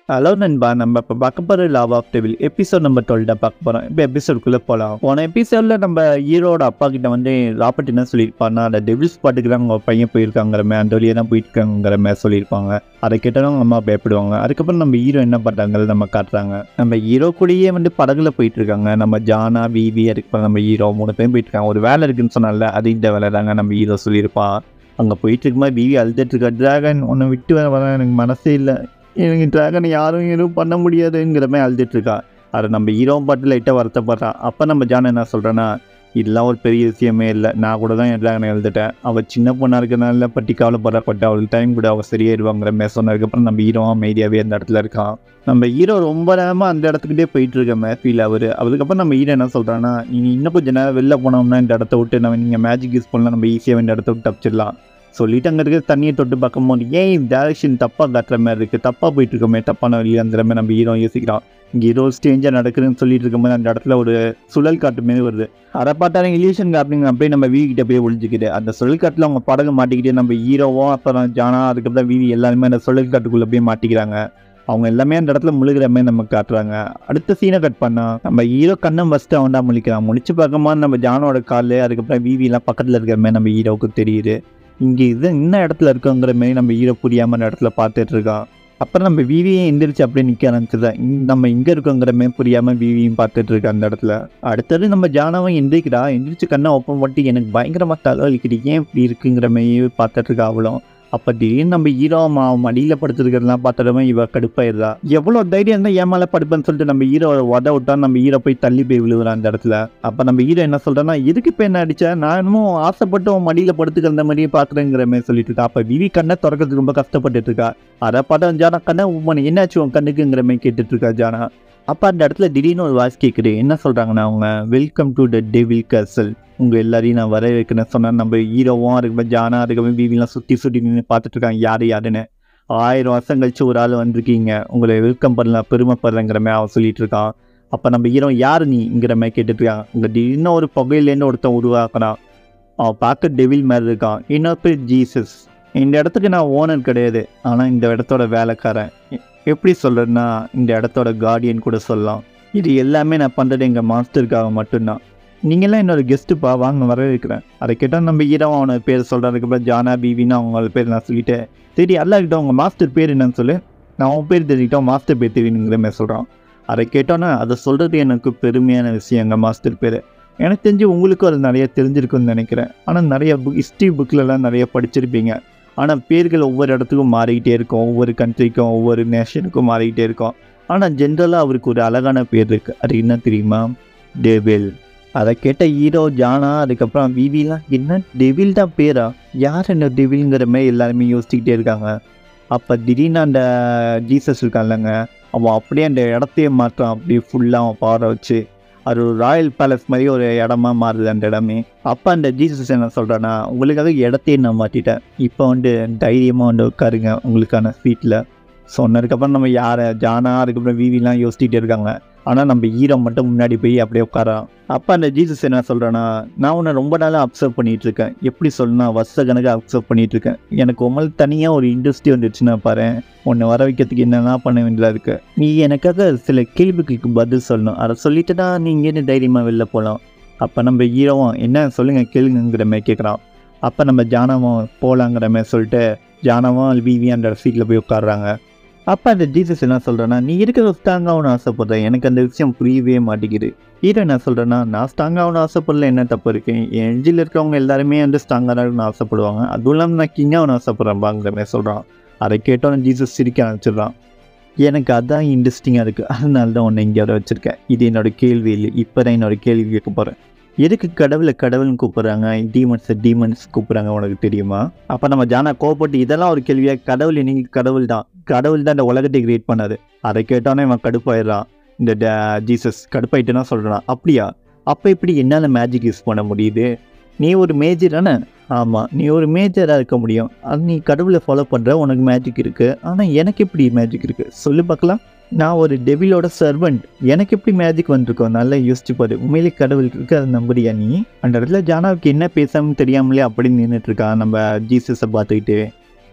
hello நண்பா நம்ம இப்போ பார்க்க போகிற love of devil episode number twelve தான் பார்க்க போகிறோம் இப்போ எபிசோடுக்குள்ளே போகலாம் போன எபிசோடில் நம்ம ஹீரோட அப்பா கிட்ட வந்து ராபர்ட் என்ன சொல்லியிருப்பாருன்னா அந்த டெவில் ஸ்பாட்டுக்கு தான் அவங்க பையன் போயிருக்காங்கிற மாதிரி அந்த வழியாக தான் போயிருக்காங்கிற மாதிரி சொல்லியிருப்பாங்க அதை கேட்டாலும் அவங்க அம்மா பயப்படுவாங்க அதுக்கப்புறம் நம்ம ஹீரோ என்ன பண்ணுறாங்கிறது நம்ம காட்டுறாங்க நம்ம ஹீரோ கூடயே வந்து படகுல போயிட்டு இருக்காங்க நம்ம ஜானா விவி அதுக்கப்புறம் நம்ம ஹீரோ மூணு பேரும் போயிட்டு இருக்காங்க ஒரு வேலை இருக்குன்னு சொன்னால அது இந்த வேலை தாங்க நம்ம ஹீரோ சொல்லியிருப்பான் அங்கே போயிட்டு இருக்கும்போது விவி அழுதுட்டு இருக்கா டிராகன் உன்னை விட்டு வர வர எனக்கு மனசே இல்லை எனக்கு டிராகனை யாரும் எதுவும் பண்ண முடியாதுங்கிற மாதிரி அழுதுட்டு இருக்கா அதை நம்ம ஹீரோ பாட்டு லைட்டாக வருத்தப்படுறான் அப்போ நம்ம ஜான் என்ன சொல்கிறேன்னா இதெல்லாம் ஒரு பெரிய விஷயமே இல்லை நான் கூட தான் என் டிராகனை எழுதிட்டேன் அவள் சின்ன பொண்ணாக இருக்கனால பட்டி கவலைப்படுறா பட் அவளுக்கு டைம் கூட அவள் சரியாயிருவாங்கிற மாதிரி சொன்னதுக்கப்புறம் நம்ம ஹீரோ அமைதியாகவே அந்த இடத்துல இருக்கான் நம்ம ஹீரோ ரொம்ப நேரமாக அந்த இடத்துக்கிட்டே போயிட்டு இருக்க மாதிரி ஃபீல் ஆகுது அதுக்கப்புறம் நம்ம ஹீரோ என்ன சொல்கிறான்னா நீ இன்னும் கொஞ்சம் நேரம் வெளில போனோம்னா இந்த இடத்த விட்டு நம்ம நீங்கள் மேஜிக் யூஸ் பண்ணலாம் நம்ம ஈஸியாக இந்த இடத்த விட்டு தப்பிச்சிடலாம் சொல்லிட்டு அங்கே இருக்க தண்ணியை தொட்டு பார்க்கும்போது ஏன் டேரக்ஷன் தப்பாக காட்டுற மாதிரி இருக்குது தப்பாக போயிட்டு இருக்கோமே தப்பான வழியாங்கிற மாதிரி நம்ம ஹீரோ யோசிக்கிறான் இங்கே ஏதோ ஸ்டேஞ்சாக நடக்குதுன்னு சொல்லிட்டு இருக்கும்போது அந்த இடத்துல ஒரு சுழல் காட்டு மாரி வருது அதை பார்த்தாலும் இலியூஷன் காட்டுங்க அப்படியே நம்ம வீ கிட்ட போய் ஒழிஞ்சிக்கிது அந்த சுழல் காட்டில் அவங்க படகு மாட்டிக்கிட்டு நம்ம ஹீரோவும் அப்புறம் ஜானா அதுக்கப்புறம் வீவி எல்லாருமே அந்த சுழல் காட்டுக்குள்ளே போய் மாட்டிக்கிறாங்க அவங்க எல்லாமே அந்த இடத்துல முழுகிற மாதிரி நம்ம காட்டுறாங்க அடுத்த சீனை கட் பண்ணா நம்ம ஹீரோ கண்ணை ஃபஸ்ட்டு அவன்டா முழிக்கிறான் முழிச்சு பார்க்கும்போது நம்ம ஜானோட கால் அதுக்கப்புறம் வீவிலாம் பக்கத்தில் இருக்கிற மாதிரி நம்ம ஹீரோவுக்கு தெரியுது இங்கே இது என்ன இடத்துல இருக்கோங்கிற மாதிரி நம்ம ஹீரோ புரியாமல் அந்த இடத்துல பார்த்துட்டு இருக்கான் அப்புறம் நம்ம விவியை எந்திரிச்சு அப்படியே நிற்க ஆரம்பிச்சதான் நம்ம இங்கே இருக்கோங்கிற மாதிரி புரியாமல் விவியும் பார்த்துட்டு இருக்கா அந்த இடத்துல அடுத்தது நம்ம ஜானாவும் எந்திரிக்கிறா எந்திரிச்சு கண்ணை ஓப்பன் பண்ணிட்டு எனக்கு பயங்கரமாக தலைவலிக்குது ஏன் இப்படி இருக்குங்கிற மாதிரி பார்த்துட்டு இருக்கா அவளும் அப்போ திடீர்னு நம்ம ஹீரோ மடியில் படுத்துருக்கிறதுலாம் பார்த்ததுமே இவ கடுப்பாயிருந்தா எவ்வளோ தைரியம் இருந்தால் ஏன் மேலே படுப்பேன்னு சொல்லிட்டு நம்ம ஹீரோ உத விட்டா நம்ம ஹீரோ போய் தள்ளி போய் விழுவுறான் அந்த இடத்துல அப்போ நம்ம ஹீரோ என்ன சொல்கிறேன்னா எதுக்கு இப்போ என்ன அடிச்சா நான் இன்னும் ஆசைப்பட்டு உன் மடியில் படுத்துக்கிற மாதிரியே பார்க்குறேங்கிற மாதிரி சொல்லிட்டு இருக்கா அப்போ விவி கண்ணை திறக்கிறதுக்கு ரொம்ப கஷ்டப்பட்டுட்டு இருக்கா அதை பார்த்தா ஜானா கண்ணை உம்மனை என்னாச்சு உன் கண்ணுக்குங்கிற மாதிரி கேட்டுட்டு இருக்கா ஜானா அப்போ அந்த இடத்துல திடீர்னு ஒரு வாய்ஸ் கேட்குது என்ன சொல்கிறாங்கன்னா அவங்க welcome to the devil castle உங்கள் எல்லாரையும் நான் வர வைக்கிறேன் சொன்னேன் நம்ம ஹீரோவும் அதுக்கப்புறம் ஜானா அதுக்கப்புறம் பிபிலாம் சுற்றி சுற்றி நின்று பார்த்துட்டு இருக்காங்க யார் யாருன்னு ஆயிரம் வருஷம் கழிச்சு ஒரு ஆள் வந்திருக்கீங்க உங்களை வெல்கம் பண்ணலாம் பெருமைப்படுறேங்கிற மாதிரி அவன் சொல்லிட்டு இருக்கான் அப்போ நம்ம ஹீரோ யார் நீங்கிற மாதிரி கேட்டுட்டு இருக்கான் இங்கே திடீர்னு ஒரு புகையிலேருந்து ஒருத்தன் உருவாக்குறான் அவன் பார்க்க டெவில் மாதிரி இருக்கான் இன்னொரு பேர் ஜீசஸ் இந்த இடத்துக்கு நான் ஓனர் கிடையாது ஆனால் இந்த இடத்தோட வேலைக்காரன் எ- எப்படி சொல்கிறேன்னா இந்த இடத்தோட கார்டியன் கூட சொல்லலாம் இது எல்லாமே நான் பண்ணுறது எங்கள் மாஸ்டருக்காக மட்டும்தான் நீங்களாம் என்னோட கெஸ்ட்டுப்பா வாங்க வர வைக்கிறேன் அதை கேட்டால் நம்ம ஹீரோ அவனோட பேர் சொல்கிறதுக்கப்புறம் ஜானா பிவின்னு அவங்களோட பேர் நான் சொல்லிட்டேன் சரி அல்லா கிட்ட உங்கள் மாஸ்டர் பேர் என்னன்னு சொல்லு நான் அவன் பேர் தெரிஞ்சுக்கிட்டோம் மாஸ்டர் பேர் தெரியுங்கிற மாதிரி சொல்கிறான் அதை கேட்டோன்னே அதை சொல்கிறது எனக்கு பெருமையான விஷயம் எங்கள் மாஸ்டர் பேர் எனக்கு தெரிஞ்சு உங்களுக்கும் அது நிறைய தெரிஞ்சிருக்குன்னு நினைக்கிறேன் ஆனால் நிறைய புக் ஹிஸ்ட்ரி புக்கிலலாம் நிறைய படிச்சிருப்பீங்க ஆனால் பேர்கள் ஒவ்வொரு இடத்துக்கும் மாறிக்கிட்டே இருக்கும் ஒவ்வொரு கண்ட்ரிக்கும் ஒவ்வொரு நேஷனுக்கும் மாறிக்கிட்டே இருக்கும் ஆனால் ஜென்ரலாக அவருக்கு ஒரு அழகான பேர் இருக்குது அது என்ன தெரியுமா டெவில் அதை கேட்ட ஹீரோ ஜானா அதுக்கப்புறம் விவிலாம் என்ன டெவில் தான் பேரா யார் என்ன டெவில்ங்கிற மாதிரி எல்லாருமே யோசிச்சுக்கிட்டே இருக்காங்க அப்போ திடீர்னு அந்த ஜீசஸ் இருக்கான்லங்க அவன் அப்படியே அந்த இடத்தையே மாற்றான் அப்படியே ஃபுல்லாக அவன் பாட வச்சு அது ஒரு ராயல் பேலஸ் மாதிரி ஒரு இடமா மாறுது அந்த இடமே அப்போ அந்த ஜீசஸ் என்ன சொல்கிறான்னா உங்களுக்காக இடத்தையே நான் மாற்றிட்டேன் இப்போ வந்து தைரியமாக வந்து உட்காருங்க உங்களுக்கான சீட்டில் சொன்னதுக்கப்புறம் நம்ம யாரை ஜானா அதுக்கப்புறம் விவிலாம் யோசிச்சுட்டே இருக்காங்க ஆனால் நம்ம ஹீரோ மட்டும் முன்னாடி போய் அப்படியே உட்காரான் அப்போ அந்த ஜீசஸ் என்ன சொல்கிறேன்னா நான் உன்னை ரொம்ப நாளாக அப்சர்வ் பண்ணிகிட்டு இருக்கேன் எப்படி சொல்லணும் வருஷ கணக்காக அப்சர்வ் பண்ணிகிட்டு இருக்கேன் எனக்கு உமல் தனியாக ஒரு இண்டஸ்ட்ரி வந்துருச்சுன்னா பாரு உன்னை வர வைக்கிறதுக்கு என்னெல்லாம் பண்ண வேண்டியதாக இருக்குது நீ எனக்காக சில கேள்விகளுக்கு பதில் சொல்லணும் அதை சொல்லிட்டு தான் நீ இங்கேருந்து தைரியமாக வெளில போகலாம் அப்போ நம்ம ஹீரோவும் என்ன சொல்லுங்கள் கேளுங்கிற மாதிரி கேட்குறான் அப்போ நம்ம ஜானவும் போகலாங்கிற மாதிரி சொல்லிட்டு ஜானவும் விவி அந்த சீட்டில் போய் உட்காடுறாங்க அப்போ அந்த ஜீசஸ் என்ன சொல்கிறேன்னா நீ இருக்கிற ஸ்ட்ராங்காகனு ஆசைப்படுறேன் எனக்கு அந்த விஷயம் புரியவே மாட்டேங்குது ஹீரோ என்ன சொல்கிறேன்னா நான் ஸ்ட்ராங்காகனு ஆசைப்படல என்ன தப்பு இருக்கு என் எஞ்சில் இருக்கவங்க எல்லாருமே வந்து ஸ்ட்ராங்காக இருக்கணும்னு ஆசைப்படுவாங்க அதுவும் இல்லாமல் நான் கிங்காகனு ஆசைப்பட்றேன் பாங்கிற மாதிரி சொல்கிறான் அதை கேட்டோன்னே ஜீசஸ் சிரிக்க ஆரம்பிச்சிடுறான் எனக்கு அதான் இன்ட்ரெஸ்டிங்காக இருக்குது அதனால தான் உன்னை இங்கே வர வச்சுருக்கேன் இது என்னோட கேள்வி இல்லை இப்போ தான் என்னோட கேள்வி கேட்க போகிறேன் எதுக்கு கடவுளை கடவுள்னு கூப்பிட்றாங்க டீமன்ஸை டீமன்ஸ் கூப்பிட்றாங்க உனக்கு தெரியுமா அப்போ நம்ம ஜானா கோவப்பட்டு இதெல்லாம் ஒரு கேள்வியாக கடவுள் நீங்கள் கடவுள் தான் கடவுள் தான் இந்த உலகத்தை கிரியேட் பண்ணாரு அதை கேட்டோன்னே இவன் கடுப்பாயிடுறான் இந்த ட- ஜீசஸ் கடுப்பாயிட்டுனா சொல்கிறான் அப்படியா அப்போ இப்படி என்னால் மேஜிக் யூஸ் பண்ண முடியுது நீ ஒரு மேஜர் தானே ஆமாம் நீ ஒரு மேஜராக இருக்க முடியும் அது நீ கடவுளை ஃபாலோ பண்ணுற உனக்கு மேஜிக் இருக்குது ஆனால் எனக்கு எப்படி மேஜிக் இருக்குது சொல்லு பார்க்கலாம் நான் ஒரு டெவிலோட சர்வெண்ட் எனக்கு எப்படி மேஜிக் வந்திருக்கோம் நல்லா யோசிச்சு பாரு உண்மையிலே கடவுள் இருக்கு அதை நம்புறியா நீ அந்த இடத்துல ஜானாவுக்கு என்ன பேசாமல் தெரியாமலே அப்படி நின்றுட்டு இருக்கான் நம்ம ஜீசஸை பார்த்துக்கிட்டு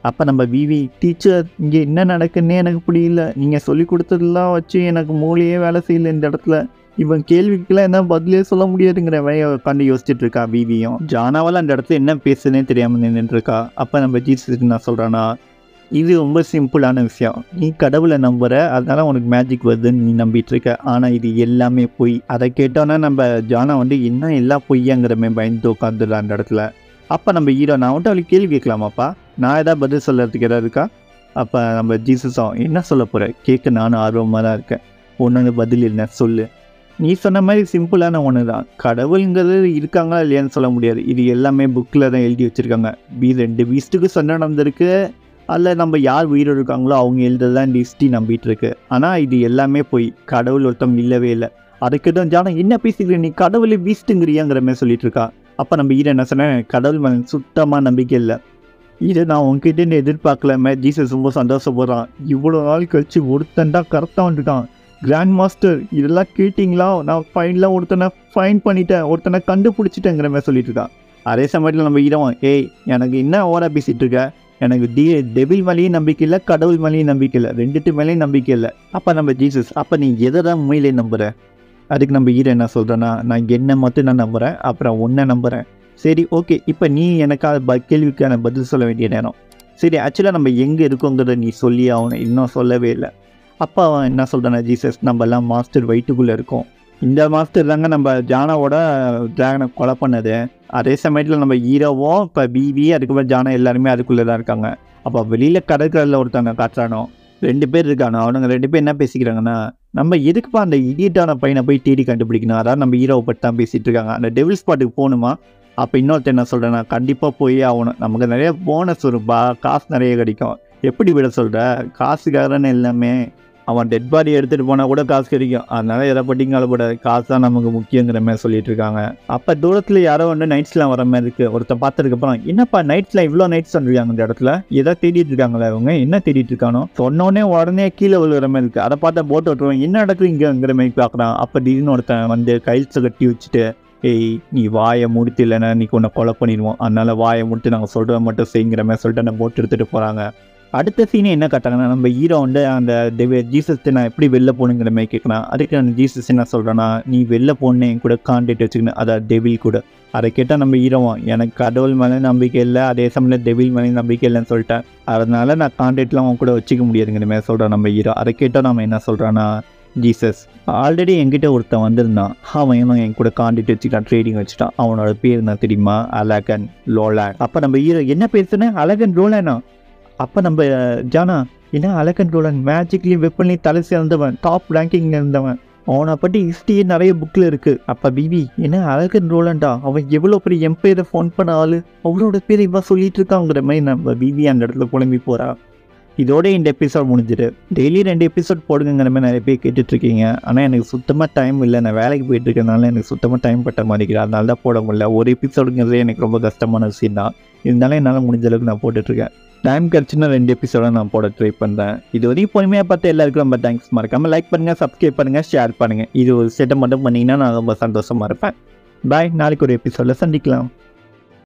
அப்போ நம்ம விவி டீச்சர் இங்கே என்ன நடக்குன்னே எனக்கு புரியல நீங்கள் சொல்லி கொடுத்ததெல்லாம் வச்சு எனக்கு மூளையே வேலை செய்யல இந்த இடத்துல இவன் கேள்விக்கெல்லாம் என்ன பதிலே சொல்ல முடியாதுங்கிற வழியை உட்காந்து யோசிச்சுட்டு இருக்கா விவியும் ஜானாவால் அந்த இடத்துல என்ன பேசுனே தெரியாமல் நின்றுட்டு இருக்கா அப்போ நம்ம ஜீசஸ் நான் சொல்கிறேன்னா இது ரொம்ப சிம்பிளான விஷயம் நீ கடவுளை நம்புற அதனால உனக்கு மேஜிக் வருதுன்னு நீ நம்பிட்டு இருக்க ஆனால் இது எல்லாமே பொய் அதை கேட்டோன்னா நம்ம ஜானா வந்து என்ன எல்லாம் பொய்யாங்கிற மாதிரி பயந்து உட்காந்துடலாம் அந்த இடத்துல அப்போ நம்ம ஹீரோ நான் வந்துட்டு அவளுக்கு கேள்வி கேட்கலாமாப்பா நான் ஏதாவது பதில் சொல்கிறதுக்கு ஏதாவது இருக்கா அப்போ நம்ம ஜீசஸும் என்ன சொல்ல போகிற கேட்க நானும் ஆர்வமாக தான் இருக்கேன் ஒன்று பதில் இல்லை சொல்லு நீ சொன்ன மாதிரி சிம்பிளான ஒன்று தான் கடவுளுங்கிறது இருக்காங்களா இல்லையான்னு சொல்ல முடியாது இது எல்லாமே புக்கில் தான் எழுதி வச்சுருக்காங்க பீ ரெண்டு பீஸ்ட்டுக்கு சொன்ன நடந்திருக்கு அல்ல நம்ம யார் உயிரோடு இருக்காங்களோ அவங்க எழுதுதான் இந்த ஹிஸ்ட்ரி நம்பிட்டு இருக்கு ஆனால் இது எல்லாமே போய் கடவுள் ஒருத்தவங்க இல்லவே இல்லை அதுக்கு தான் ஜானா என்ன பேசிக்கிற நீ கடவுளை பீஸ்ட்டுங்கிறியாங்கிற மாதிரி சொல்லிட்டு இருக்கா அப்போ நம்ம ஈர என்ன சொன்னேன் கடவுள் மேலே சுத்தமாக நம்பிக்கை இல்லை இதை நான் உங்ககிட்ட இருந்து எதிர்பார்க்கல மே ஜீசஸ் ரொம்ப சந்தோஷப்படுறான் இவ்வளோ நாள் கழிச்சு ஒருத்தன் தான் கரெக்டாக வந்துட்டான் கிராண்ட் மாஸ்டர் இதெல்லாம் கேட்டிங்களா நான் ஃபைன்லாம் ஒருத்தனை ஃபைன் பண்ணிட்டேன் ஒருத்தனை கண்டுபிடிச்சிட்டேங்கிற மாதிரி சொல்லிட்டு இருக்கான் அதே சமயத்தில் நம்ம ஈரம் ஏய் எனக்கு என்ன ஓரா பேசிகிட்டு இருக்க எனக்கு டி டெபிள் மேலேயும் நம்பிக்கை இல்லை கடவுள் மேலேயும் நம்பிக்கை இல்லை ரெண்டுட்டு மேலேயும் நம்பிக்கை இல்லை அப்போ நம்ம ஜீசஸ் அப்போ நீ எதை தான் உண்மையிலே நம்புற அதுக்கு நம்ம ஈர என்ன சொல்கிறேன்னா நான் என்ன மட்டும் நான் நம்புகிறேன் அப்புறம் ஒன்றை நம்புகிறேன் சரி ஓகே இப்போ நீ எனக்காக ப கேள்விக்கான பதில் சொல்ல வேண்டிய நேரம் சரி ஆக்சுவலாக நம்ம எங்கே இருக்கோங்கிறத நீ சொல்லி ஆகணும் இன்னும் சொல்லவே இல்லை அப்பா அவன் என்ன சொல்கிறானா ஜீசஸ் நம்ம எல்லாம் மாஸ்டர் வயிற்றுக்குள்ளே இருக்கோம் இந்த மாஸ்டர் தாங்க நம்ம ஜானாவோட டிராகனை கொலை பண்ணது அதே சமயத்தில் நம்ம ஹீரோவும் இப்போ பிவி அதுக்கப்புறம் ஜானா எல்லாருமே அதுக்குள்ளே தான் இருக்காங்க அப்போ வெளியில் கடற்கரையில் ஒருத்தவங்க காட்டுறானோ ரெண்டு பேர் இருக்கானோ அவனுங்க ரெண்டு பேர் என்ன பேசிக்கிறாங்கன்னா நம்ம எதுக்குப்பா அந்த இடியட்டான பையனை போய் தேடி கண்டுபிடிக்கணும் அதான் நம்ம ஹீரோவை பற்றி தான் பேசிகிட்டு இருக்காங்க அந்த டெவில் ஸ்பாட்டுக்கு போகணுமா அப்போ இன்னொருத்தர் என்ன சொல்கிறேன்னா கண்டிப்பாக போய் ஆகணும் நமக்கு நிறைய போனஸ் வரும்பா காசு நிறைய கிடைக்கும் எப்படி விட சொல்கிற காசுக்காரன்னு எல்லாமே அவன் டெட் பாடி எடுத்துகிட்டு போனால் கூட காசு கிடைக்கும் அதனால எதை பற்றியும் கவலைப்படாது காசு தான் நமக்கு முக்கியங்கிற மாதிரி சொல்லிட்டு இருக்காங்க அப்போ தூரத்தில் யாரோ வந்து நைட்ஸ்லாம் வர மாதிரி இருக்குது ஒருத்தன் பார்த்ததுக்கப்புறம் என்னப்பா நைட்ஸில் இவ்வளோ நைட்ஸ் வந்துருக்காங்க இந்த இடத்துல எதை தேடிட்டு இருக்காங்களா இவங்க என்ன தேடிட்டு இருக்கானோ சொன்னோடனே உடனே கீழே விழுகிற மாதிரி இருக்குது அதை பார்த்தா போட்டு விட்டுருவோம் என்ன நடக்குது இங்கேங்கிற மாதிரி பார்க்குறான் அப்போ திடீர்னு ஒருத்தன் வந்து கைல்ஸை கட்டி வச்சுட்டு ஏய் நீ வாயை முடித்து இல்லைன்னா நீ உன்னை கொலை பண்ணிடுவோம் அதனால வாயை முடித்து நாங்கள் சொல்கிறத மட்டும் செய்யுங்கிற மாதிரி சொல்லிட்டு அந்த போட்டு எடுத்துகிட்டு போகிறாங்க அடுத்த சீனே என்ன காட்டாங்கன்னா நம்ம ஹீரோ வந்து அந்த டெவி ஜீசஸ் நான் எப்படி வெளில போகணுங்கிற மாதிரி கேட்கலாம் அதுக்கு அந்த ஜீசஸ் என்ன சொல்கிறேன்னா நீ வெளில போகணும் என் கூட கான்டாக்ட் வச்சுக்கணும் அதாவது டெவில் கூட அதை கேட்டால் நம்ம ஹீரோவும் எனக்கு கடவுள் மேலே நம்பிக்கை இல்லை அதே சமயம் டெவில் மேலே நம்பிக்கை இல்லைன்னு சொல்லிட்டேன் அதனால நான் கான்டாக்ட்லாம் அவன் கூட வச்சுக்க முடியாதுங்கிற மாதிரி சொல்கிறேன் நம்ம ஹீரோ அதை கேட்டால் நம்ம என்ன சொல்கிறான்னா ஜீசஸ் ஆல்ரெடி என்கிட்ட ஒருத்தன் வந்திருந்தான் அவன் இன்னும் என் கூட காண்டிட்டு வச்சுக்கிட்டான் ட்ரேடிங் வச்சுட்டான் அவனோட பேர் என்ன தெரியுமா அலகன் லோலான் அப்போ நம்ம ஹீரோ என்ன பேசுனேன் அலகன் லோலானா அப்போ நம்ம ஜானா என்ன அலகன் லோலான் மேஜிக்லேயும் வெப்பன்லேயும் தலை சேர்ந்தவன் டாப் ரேங்கிங் இருந்தவன் அவனை பற்றி ஹிஸ்ட்ரியே நிறைய புக்கில் இருக்குது அப்போ பிபி என்ன அழகன் ரோலண்டா அவன் எவ்வளோ பெரிய எம்பையரை ஃபோன் பண்ண ஆளு அவளோட பேர் இவன் சொல்லிட்டு இருக்காங்கிற மாதிரி நம்ம பிபி அந்த இடத்துல புலம்பி போகிறா இதோட இந்த எபிசோட் முடிஞ்சிடு டெய்லி ரெண்டு எபிசோட் போடுங்கிற மாதிரி நிறைய பேர் கேட்டுட்ருக்கீங்க ஆனால் எனக்கு சுத்தமாக டைம் இல்லை நான் வேலைக்கு போயிட்டு இருக்கனால எனக்கு சுத்தமாக டைம் பட்ட மாட்டேங்குது அதனால தான் போட முடியல ஒரு எபிசோடுங்கிறதே எனக்கு ரொம்ப கஷ்டமான விஷயம் தான் இருந்தாலும் என்னால் முடிஞ்ச அளவுக்கு நான் போட்டுட்ருக்கேன் டைம் கிடச்சுன்னா ரெண்டு எபிசோட நான் போட ட்ரை பண்ணுறேன் இது வரைக்கும் பொறுமையாக பார்த்து எல்லாருக்கும் ரொம்ப தேங்க்ஸ் மறக்காமல் லைக் பண்ணுங்கள் சப்ஸ்கிரைப் பண்ணுங்கள் ஷேர் பண்ணுங்கள் இது ஒரு செட்டை மட்டும் பண்ணிங்கன்னா நான் ரொம்ப சந்தோஷமாக இருப்பேன் பாய் நாளைக்கு ஒரு எபிசோடில் சந்திக்கலாம்